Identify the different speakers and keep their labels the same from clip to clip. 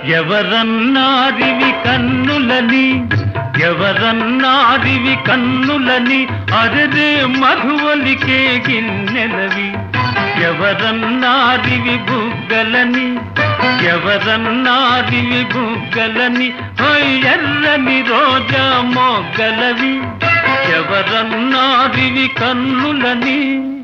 Speaker 1: ఎవరన్నారివి కన్నులని ఎవరన్నారివి కన్నులని అరదే మధువలికే గిన్నెలవి ఎవరన్నారివి బుగ్గలని ఎవరన్నారివి బుగ్గలని ఓయ్ ఎర్రని రోజా మొగ్గలవి ఎవరన్నారివి కన్నులని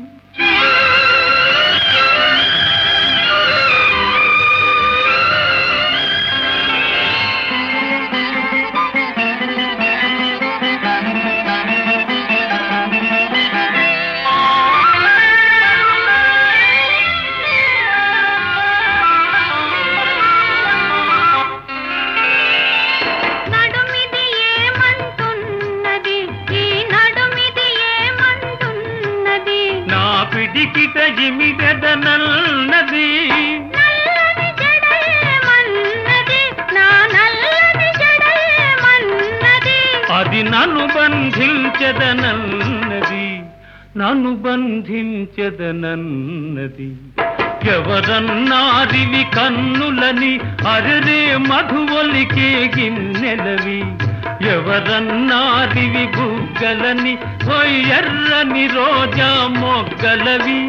Speaker 2: నడుమిది ఏమంటున్నది ఈ నడుమిది ఏమంటున్నది
Speaker 1: నా పిడికిట ఇమిగదనన్నది
Speaker 2: నల్లని జడేమన్నది నా నల్లని జడేమన్నది
Speaker 1: అది నన్ను బంధించదనన్నది నన్ను బంధించదనన్నది ఎవరన్నారివి కన్నులని అరరే మధువలికే గిన్నెలవి ఎవరన్నారివి బుగ్గలని ఓ ఎర్రని రోజా మొగ్గలవి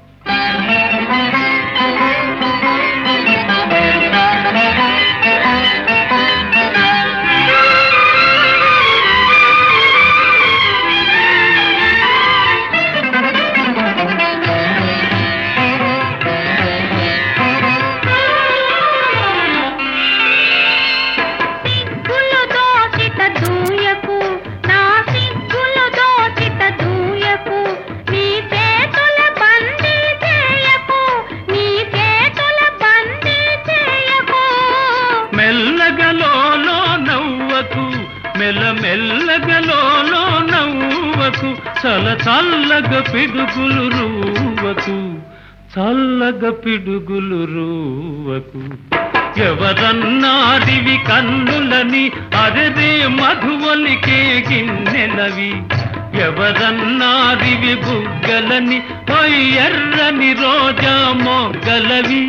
Speaker 2: సిగ్గులు దోచిత దూయకు నా సిగ్గులు దోచిత దూయకు నీ చేతుల బందీ చేయకు నీ చేతుల బందీ చేయకు
Speaker 1: మెల్లగలోలో నవ్వకు మెల్ల మెల్లగలోలో నవ్వకు చల చల్లగ పిడుగులు రూవకు చల్లగ పిడుగులు రూవకు ఎవరన్నారివి కన్నులని అరదే మధువలికే గిన్నెలవి ఎవరన్నారివి బుగ్గలని ఓయ్ ఎర్రని రోజా మొగ్గలవి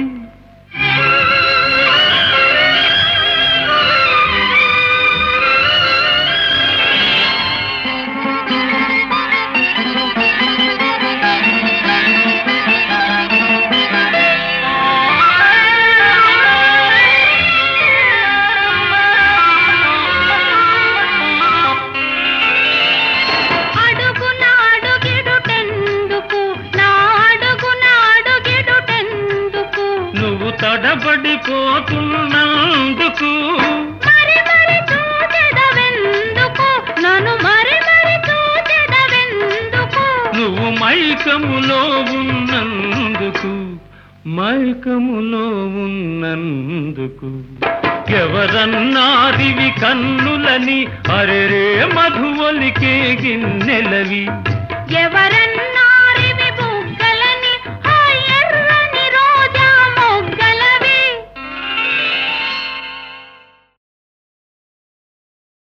Speaker 2: అడుగున అడుగిడుటెందుకు నా అడుగున అడుగిడుటెందుకు
Speaker 1: నువ్వు తడబడిపోతున్నందుకు
Speaker 2: మరి మరి చూచెదవెందుకు నన్ను మరి మరి చూచెదవెందుకు
Speaker 1: నువ్వు మైకములో ఉన్నందుకు మైకములో ఉన్నందుకు ఎవరన్నారివి కన్నులని అరెరే మధువలికే గిన్నెలవి
Speaker 2: ఎవరన్నా